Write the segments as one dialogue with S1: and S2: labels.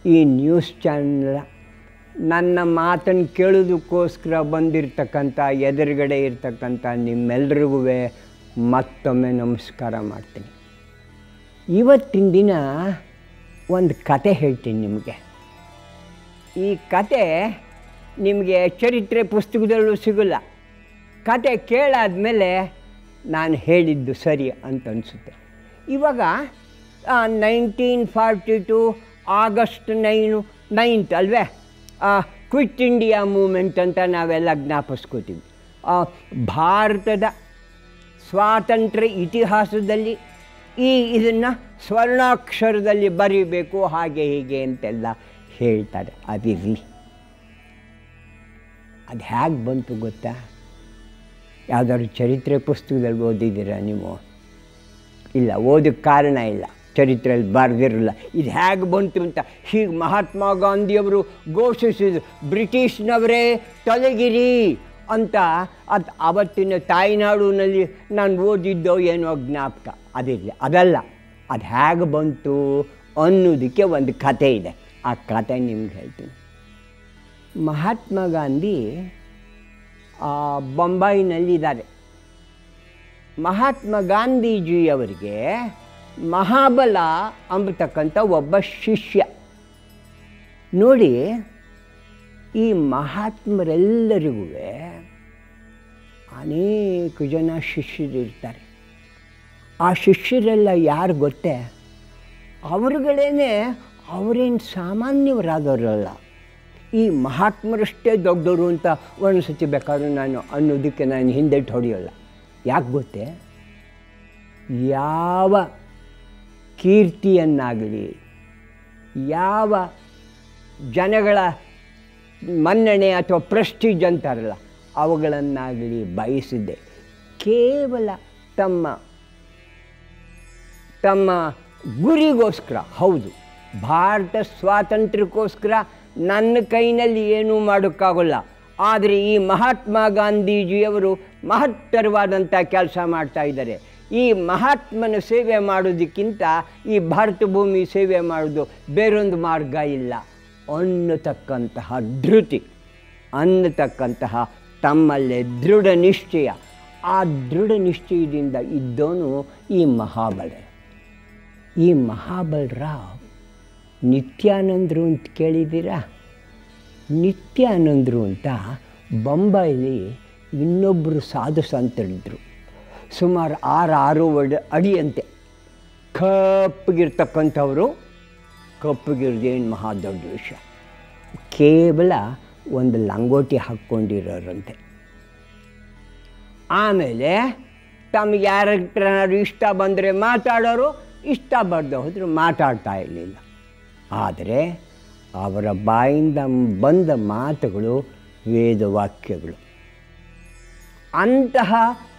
S1: ಈ news channel ನನ್ನ ಮಾತನ್ನು ಕೇಳೋದಕ್ಕೋಸ್ಕರ ಬಂದಿರತಕ್ಕಂಥ ಎದುರುಗಡೆ ಇರ್ತಕ್ಕಂಥ ನಿಮ್ಮೆಲ್ರಿಗೂ ಮತ್ತೊಮ್ಮೆ ನಮಸ್ಕಾರ ಮಾಡ್ತೀನಿ ಇವತ್ತಿನ ದಿನ ಒಂದು ಕತೆ ಹೇಳ್ತೀನಿ ನಿಮಗೆ ಈ ಕತೆ ನಿಮಗೆ ಚರಿತ್ರೆ ಪುಸ್ತಕದಲ್ಲೂ ಸಿಗಲ್ಲ ಕತೆ ಕೇಳಾದ್ಮೇಲೆ ನಾನು ಹೇಳಿದ್ದು ಸರಿ ಅಂತ ಅನಿಸುತ್ತೆ ಇವಾಗ nineteen forty two August nine ninth ಅಲ್ವೇ ಕ್ವಿಟ್ ಇಂಡಿಯಾ ಮೂಮೆಂಟ್ ಅಂತ ನಾವೆಲ್ಲ ಜ್ಞಾಪಿಸ್ಕೋತೀವಿ ಆ, ಭಾರತದ ಸ್ವಾತಂತ್ರ್ಯ ಇತಿಹಾಸದಲ್ಲಿ ಈ ಇದನ್ನು ಸ್ವರ್ಣಾಕ್ಷರದಲ್ಲಿ ಬರೀಬೇಕು ಹಾಗೆ ಹೀಗೆ ಅಂತೆಲ್ಲ ಹೇಳ್ತಾರೆ ಅದಿರಲಿ ಅದು ಹೇಗೆ ಬಂತು ಗೊತ್ತಾ ಯಾವುದಾದ್ರು ಚರಿತ್ರೆ ಪುಸ್ತಕದಲ್ಲಿ ಓದಿದ್ದೀರಾ ನೀವು ಇಲ್ಲ ಓದಕ್ಕೆ ಕಾರಣ ಇಲ್ಲ ಚರಿತ್ರೆಯಲ್ಲಿ ಬರೆದಿರಲ್ಲ ಇದು ಹೇಗೆ ಬಂತು ಅಂತ ಹೀಗೆ ಮಹಾತ್ಮ ಗಾಂಧಿಯವರು ಘೋಷಿಸಿದ್ರು ಬ್ರಿಟಿಷ್ನವರೇ ತೊಲಗಿರಿ ಅಂತ ಅದು ಅವತ್ತಿನ ತಾಯ್ನಾಡಿನಲ್ಲಿ ನಾನು ಓದಿದ್ದೋ ಏನೋ ಜ್ಞಾಪಕ ಅದಿರಲಿ ಅದಲ್ಲ ಅದು ಹೇಗೆ ಬಂತು ಅನ್ನೋದಕ್ಕೆ ಒಂದು ಕತೆ ಇದೆ ಆ ಕತೆ ನಿಮ್ಗೆ ಹೇಳ್ತೀನಿ ಮಹಾತ್ಮ ಗಾಂಧಿ ಆ, ಬೊಂಬಾಯಿನಲ್ಲಿದ್ದಾರೆ ಮಹಾತ್ಮ ಗಾಂಧೀಜಿಯವರಿಗೆ ಮಹಾಬಲ ಅಂಬತಕ್ಕಂಥ ಒಬ್ಬ ಶಿಷ್ಯ ನೋಡಿ ಈ ಮಹಾತ್ಮರೆಲ್ಲರಿಗೂ ಅನೇಕ ಜನ ಶಿಷ್ಯರಿರ್ತಾರೆ ಆ ಶಿಷ್ಯರೆಲ್ಲ ಯಾರು ಗೊತ್ತೇ ಅವ್ರುಗಳೇನೆ ಅವರೇನು ಸಾಮಾನ್ಯವರಾದವರಲ್ಲ ಈ ಮಹಾತ್ಮರಷ್ಟೇ ದೊಡ್ಡವರು ಅಂತ ಒಂದು ಸತಿ ಬೇಕಾದ್ರೂ ನಾನು ಅನ್ನೋದಕ್ಕೆ ನಾನು ಹಿಂದೆಟ್ಟು ಹೊಡೆಯೋಲ್ಲ ಯಾಕೆ ಗೊತ್ತೇ ಯಾವ ಕೀರ್ತಿಯನ್ನಾಗಲಿ ಯಾವ ಜನಗಳ ಮನ್ನಣೆ ಅಥವಾ ಪ್ರೆಸ್ಟೀಜ್ ಅಂತಾರಲ್ಲ ಅವುಗಳನ್ನಾಗಲಿ ಬಯಸಿದ್ದೆ ಕೇವಲ ತಮ್ಮ ತಮ್ಮ ಗುರಿಗೋಸ್ಕರ ಹೌದು ಭಾರತ ಸ್ವಾತಂತ್ರ್ಯಕ್ಕೋಸ್ಕರ ನನ್ನ ಕೈನಲ್ಲಿ ಏನೂ ಮಾಡೋಕ್ಕಾಗಲ್ಲ ಆದರೆ ಈ ಮಹಾತ್ಮ ಗಾಂಧೀಜಿಯವರು ಮಹತ್ತರವಾದಂಥ ಕೆಲಸ ಮಾಡ್ತಾ ಇದ್ದಾರೆ ಈ ಮಹಾತ್ಮನ ಸೇವೆ ಮಾಡೋದಕ್ಕಿಂತ ಈ ಭಾರತ ಭೂಮಿ ಸೇವೆ ಮಾಡೋದು ಬೇರೊಂದು ಮಾರ್ಗ ಇಲ್ಲ ಅನ್ನತಕ್ಕಂತಹ ಧೃತಿ ಅನ್ನತಕ್ಕಂತಹ ತಮ್ಮಲ್ಲೇ ದೃಢ ನಿಶ್ಚಯ ಆ ದೃಢ ನಿಶ್ಚಯದಿಂದ ಇದ್ದವನು ಈ ಮಹಾಬಲ ಈ ಮಹಾಬಲರಾವ್ ನಿತ್ಯಾನಂದರು ಅಂತ ಕೇಳಿದ್ದೀರಾ ನಿತ್ಯಾನಂದರು ಅಂತ ಬೊಂಬಾಯಿಲಿ ಇನ್ನೊಬ್ಬರು ಸಾಧು ಸಂತರಿದ್ದರು ಸುಮಾರು ಆರು ಆರು ಅಡಿ ಅಡಿಯಂತೆ ಕಪ್ಪಗಿರ್ತಕ್ಕಂಥವರು ಕಪ್ಪಗಿರ್ದೇನು ಮಹಾ ದೊಡ್ಡ ವಿಷಯ ಕೇವಲ ಒಂದು ಲಂಗೋಟಿ ಹಾಕ್ಕೊಂಡಿರೋರಂತೆ ಆಮೇಲೆ ತಮಗೆ ಯಾರನ್ನಾದ್ರು ಇಷ್ಟ ಬಂದರೆ ಮಾತಾಡೋರು ಇಷ್ಟ ಬರ್ದೆ ಹೋದರೆ ಮಾತಾಡ್ತಾ ಇರಲಿಲ್ಲ ಆದರೆ ಅವರ ಬಾಯಿಂದ ಬಂದ ಮಾತುಗಳು ವೇದವಾಕ್ಯಗಳು ಅಂತಹ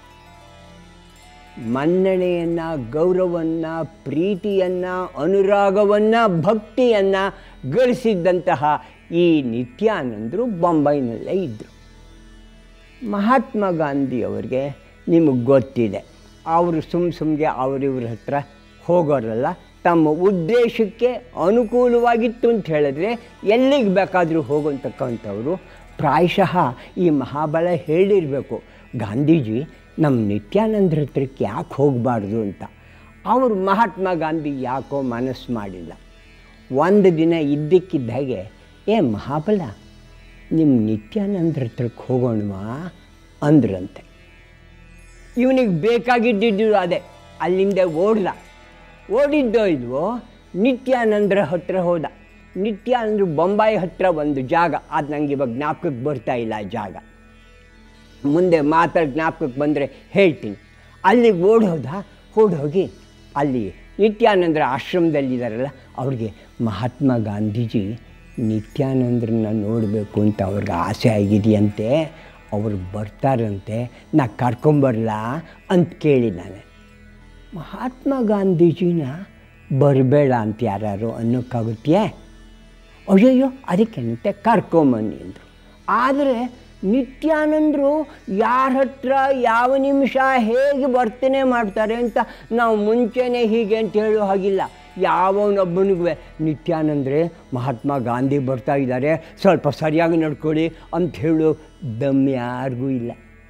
S1: ಮನ್ನಣೆಯನ್ನು ಗೌರವವನ್ನು ಪ್ರೀತಿಯನ್ನು ಅನುರಾಗವನ್ನು ಭಕ್ತಿಯನ್ನು ಗಳಿಸಿದ್ದಂತಹ ಈ ನಿತ್ಯಾನಂದರು ಬೊಂಬೈನಲ್ಲೇ ಇದ್ದರು ಮಹಾತ್ಮ ಗಾಂಧಿಯವರಿಗೆ ನಿಮಗೆ ಗೊತ್ತಿದೆ ಅವರು ಸುಮ್ಮ ಸುಮ್ಮನೆ ಅವರಿವ್ರ ಹತ್ರ ಹೋಗೋರಲ್ಲ ತಮ್ಮ ಉದ್ದೇಶಕ್ಕೆ ಅನುಕೂಲವಾಗಿತ್ತು ಅಂತ ಹೇಳಿದ್ರೆ ಎಲ್ಲಿಗೆ ಬೇಕಾದರೂ ಹೋಗುವಂತಕ್ಕಂಥವ್ರು ಪ್ರಾಯಶಃ ಈ ಮಹಾಬಲ ಹೇಳಿರಬೇಕು ಗಾಂಧೀಜಿ ನಮ್ಮ ನಿತ್ಯಾನಂದರ ಹತ್ರಕ್ಕೆ ಯಾಕೆ ಹೋಗಬಾರ್ದು ಅಂತ ಅವರು ಮಹಾತ್ಮ ಗಾಂಧಿ ಯಾಕೋ ಮನಸ್ಸು ಮಾಡಿಲ್ಲ ಒಂದು ದಿನ ಇದ್ದಕ್ಕಿದ್ದ ಹಾಗೆ ಏ ಮಹಾಬಲ ನಿಮ್ಮ ನಿತ್ಯಾನಂದರ ಹತ್ರಕ್ಕೆ ಹೋಗೋಣವಾ ಅಂದ್ರಂತೆ ಇವನಿಗೆ ಬೇಕಾಗಿದ್ದಿದ್ದು ಅದೇ ಅಲ್ಲಿಂದ ಓಡ್ದ ಓಡಿದ್ದೋ ಇಲ್ವೋ ನಿತ್ಯಾನಂದರ ಹತ್ರ ಹೋದ ನಿತ್ಯಾನಂದ್ರ ಬೊಂಬಾಯಿ ಹತ್ರ ಒಂದು ಜಾಗ ಅದು ನನಗೆ ಇವಾಗ ಜ್ಞಾಪಕಕ್ಕೆ ಬರ್ತಾ ಇಲ್ಲ ಆ ಜಾಗ ಮುಂದೆ ಮಾತಾಡಿ ಜ್ಞಾಪಕಕ್ಕೆ ಬಂದರೆ ಹೇಳ್ತೀನಿ ಅಲ್ಲಿಗೆ ಓಡೋದ ಓಡೋಗಿ ಅಲ್ಲಿ ನಿತ್ಯಾನಂದರ ಆಶ್ರಮದಲ್ಲಿದ್ದಾರಲ್ಲ ಅವ್ರಿಗೆ ಮಹಾತ್ಮ ಗಾಂಧೀಜಿ ನಿತ್ಯಾನಂದ್ರನ್ನ ನೋಡಬೇಕು ಅಂತ ಅವ್ರಿಗೆ ಆಸೆ ಆಗಿದೆಯಂತೆ ಅವ್ರು ಬರ್ತಾರಂತೆ ನಾ ಕರ್ಕೊಂಬರಲಾ ಅಂತ ಕೇಳಿ ನಾನು ಮಹಾತ್ಮ ಗಾಂಧೀಜಿನ ಬರಬೇಡ ಅಂತ ಯಾರು ಅನ್ನೋಕ್ಕಾಗುತ್ತೆಯೇ ಅಯ್ಯಯ್ಯೋ ಅದಕ್ಕೆಂತೆ ಕರ್ಕೊಂಬನ್ನಿ ಅಂದರು ಆದರೆ ನಿತ್ಯಾನಂದರು ಯಾರ ಹತ್ರ ಯಾವ ನಿಮಿಷ ಹೇಗೆ ವರ್ತನೆ ಮಾಡ್ತಾರೆ ಅಂತ ನಾವು ಮುಂಚೆನೇ ಹೀಗೆ ಅಂತ ಹೇಳೋ ಹಾಗಿಲ್ಲ ಯಾವನೊಬ್ಬನಿಗೂ ನಿತ್ಯಾನಂದ್ರೆ ಮಹಾತ್ಮ ಗಾಂಧಿ ಬರ್ತಾ ಇದ್ದಾರೆ ಸ್ವಲ್ಪ ಸರಿಯಾಗಿ ನಡ್ಕೊಳ್ಳಿ ಅಂತ ಹೇಳೋ ದಮ್ ಯಾರಿಗೂ ಇಲ್ಲ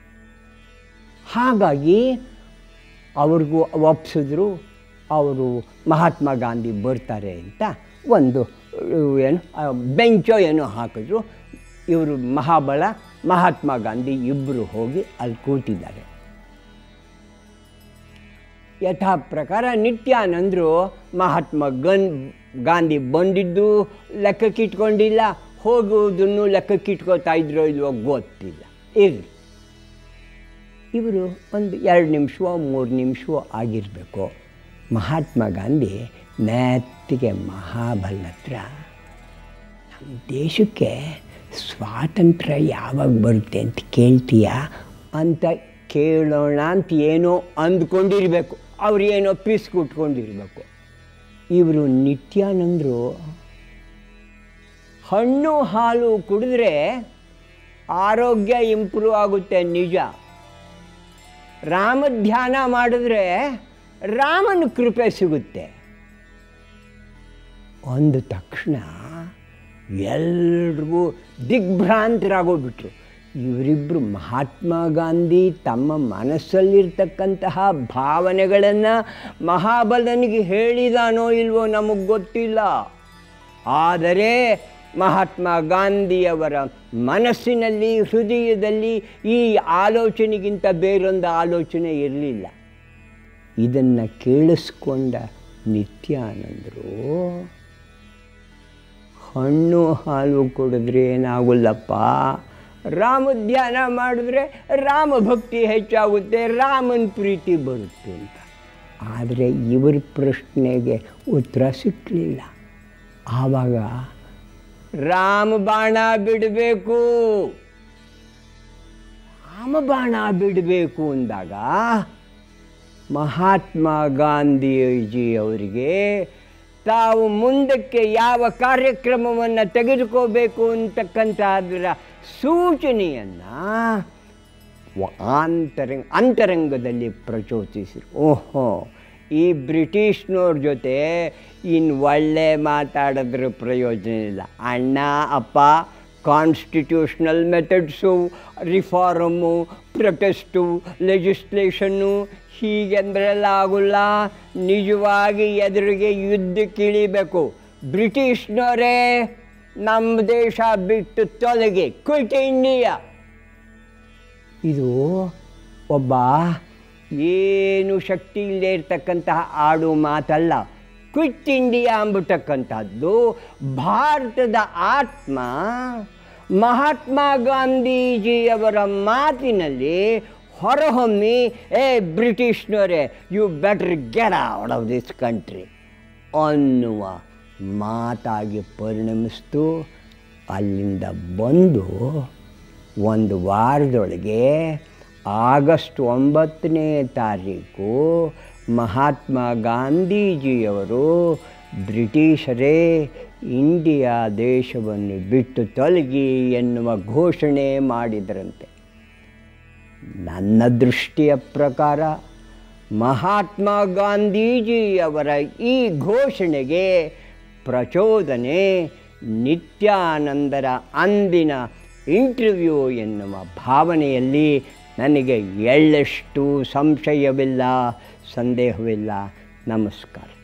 S1: ಹಾಗಾಗಿ ಅವ್ರಿಗೂ ಒಪ್ಸಿದ್ರು ಅವರು ಮಹಾತ್ಮ ಗಾಂಧಿ ಬರ್ತಾರೆ ಅಂತ ಒಂದು ಏನು ಬೆಂಚೋ ಏನೋ ಹಾಕಿದ್ರು ಇವರು ಮಹಾಬಲ ಮಹಾತ್ಮ ಗಾಂಧಿ ಇಬ್ಬರು ಹೋಗಿ ಅಲ್ಲಿ ಕೂತಿದ್ದಾರೆ ಯಥಾ ಪ್ರಕಾರ ನಿತ್ಯಾನಂದರು ಮಹಾತ್ಮ ಗನ್ ಗಾಂಧಿ ಬಂದಿದ್ದು ಲೆಕ್ಕಕ್ಕಿಟ್ಕೊಂಡಿಲ್ಲ ಹೋಗುವುದನ್ನು ಲೆಕ್ಕಕ್ಕಿಟ್ಕೋತಾ ಇದ್ರೋ ಇಲ್ವೋ ಗೊತ್ತಿಲ್ಲ ಇರಲಿ ಇವರು ಒಂದು ಎರಡು ನಿಮಿಷವೋ ಮೂರು ನಿಮಿಷವೋ ಆಗಿರಬೇಕು ಮಹಾತ್ಮ ಗಾಂಧಿ ಮೆತ್ತಿಗೆ ಮಹಾಬಲ ಹತ್ರ ನಮ್ಮ ದೇಶಕ್ಕೆ ಸ್ವಾತಂತ್ರ್ಯ ಯಾವಾಗ ಬರುತ್ತೆ ಅಂತ ಕೇಳ್ತೀಯಾ ಅಂತ ಕೇಳೋಣ ಅಂತ ಏನೋ ಅಂದ್ಕೊಂಡಿರಬೇಕು ಅವ್ರು ಏನೋ ಪೀಸ್ ಕುಟ್ಕೊಂಡಿರಬೇಕು ಇವರು ನಿತ್ಯಾನಂದರು ಹಣ್ಣು ಹಾಲು ಕುಡಿದ್ರೆ ಆರೋಗ್ಯ ಇಂಪ್ರೂವ್ ಆಗುತ್ತೆ ನಿಜ ರಾಮ ಧ್ಯಾನ ಮಾಡಿದ್ರೆ ರಾಮನ ಕೃಪೆ ಸಿಗುತ್ತೆ ಅಂದ ತಕ್ಷಣ ಎಲ್ರಿಗೂ ದಿಗ್ಭ್ರಾಂತರಾಗೋಗ್ಬಿಟ್ರು ಇವರಿಬ್ಬರು ಮಹಾತ್ಮ ಗಾಂಧಿ ತಮ್ಮ ಮನಸ್ಸಲ್ಲಿರ್ತಕ್ಕಂತಹ ಭಾವನೆಗಳನ್ನು ಮಹಾಬಲನಿಗೆ ಹೇಳಿದಾನೋ ಇಲ್ವೋ ನಮಗೆ ಗೊತ್ತಿಲ್ಲ ಆದರೆ ಮಹಾತ್ಮ ಗಾಂಧಿಯವರ ಮನಸ್ಸಿನಲ್ಲಿ ಹೃದಯದಲ್ಲಿ ಈ ಆಲೋಚನೆಗಿಂತ ಬೇರೊಂದು ಆಲೋಚನೆ ಇರಲಿಲ್ಲ ಇದನ್ನು ಕೇಳಿಸ್ಕೊಂಡ ನಿತ್ಯಾನಂದರು ಹಣ್ಣು ಹಾಲು ಕುಡಿದ್ರೆ ಏನಾಗಲ್ಲಪ್ಪ ರಾಮ ಧ್ಯಾನ ಮಾಡಿದ್ರೆ ರಾಮ ಭಕ್ತಿ ಹೆಚ್ಚಾಗುತ್ತೆ ರಾಮನ ಪ್ರೀತಿ ಬರುತ್ತೆ ಅಂತ ಆದರೆ ಇವರ ಪ್ರಶ್ನೆಗೆ ಉತ್ತರ ಸಿಕ್ಕಲಿಲ್ಲ ಆವಾಗ ರಾಮ ಬಾಣ ಬಿಡಬೇಕು ರಾಮ ಬಾಣ ಬಿಡಬೇಕು ಅಂದಾಗ ಮಹಾತ್ಮ ಗಾಂಧೀಜಿ ಅವರಿಗೆ ತಾವು ಮುಂದಕ್ಕೆ ಯಾವ ಕಾರ್ಯಕ್ರಮವನ್ನು ತೆಗೆದುಕೋಬೇಕು ಅಂತಕ್ಕಂಥದ್ರ ಸೂಚನೆಯನ್ನು ಆಂತರಂಗ ಅಂತರಂಗದಲ್ಲಿ ಪ್ರಚೋದಿಸಿರು ಓಹೋ ಈ ಬ್ರಿಟಿಷ್ನವ್ರ ಜೊತೆ ಇನ್ನು ಒಳ್ಳೆ ಮಾತಾಡಿದ್ರೆ ಪ್ರಯೋಜನ ಇಲ್ಲ ಅಣ್ಣ ಅಪ್ಪ constitutional methods reform protest legislation ಹೀಗೆಂದ್ರೆಲ್ಲ ಆಗೋಲ್ಲ ನಿಜವಾಗಿ ಎದುರಿಗೆ ಯುದ್ಧಕ್ಕಿಳಿಬೇಕು ಬ್ರಿಟಿಷ್ನವರೇ ನಮ್ಮ ದೇಶ ಬಿಟ್ಟು ತೊಲಗಿ ಕ್ವಿಟ್ ಇಂಡಿಯಾ ಇದು ಒಬ್ಬ ಏನು ಶಕ್ತಿ ಇಲ್ಲದೆ ಇರ್ತಕ್ಕಂತಹ ಆಡು ಮಾತಲ್ಲ ಕ್ವಿಟ್ ಇಂಡಿಯಾ ಅಂಬಿಟ್ಟಕ್ಕಂಥದ್ದು ಭಾರತದ ಆತ್ಮ ಮಹಾತ್ಮ ಗಾಂಧೀಜಿಯವರ ಮಾತಿನಲ್ಲಿ ಹೊರಹೊಮ್ಮಿ ಏ ಬ್ರಿಟಿಷ್ನವರೇ you better get out of this country ಅನ್ನುವ ಮಾತಾಗಿ ಪರಿಣಮಿಸ್ತು ಅಲ್ಲಿಂದ ಬಂದು ಒಂದು ವಾರದೊಳಗೆ ಆಗಸ್ಟ್ ಒಂಬತ್ತನೇ ತಾರೀಕು ಮಹಾತ್ಮ ಗಾಂಧೀಜಿಯವರು ಬ್ರಿಟಿಷರೇ ಇಂಡಿಯಾ ದೇಶವನ್ನು ಬಿಟ್ಟು ತೊಲಗಿ ಎನ್ನುವ ಘೋಷಣೆ ಮಾಡಿದರಂತೆ ನನ್ನ ದೃಷ್ಟಿಯ ಪ್ರಕಾರ ಮಹಾತ್ಮ ಗಾಂಧೀಜಿಯವರ ಈ ಘೋಷಣೆಗೆ ಪ್ರಚೋದನೆ ನಿತ್ಯಾನಂದರ ಅಂದಿನ ಇಂಟರ್ವ್ಯೂ ಎನ್ನುವ ಭಾವನೆಯಲ್ಲಿ ನನಗೆ ಎಳ್ಳಷ್ಟು ಸಂಶಯವಿಲ್ಲ ಸಂದೇಹವಿಲ್ಲ ನಮಸ್ಕಾರ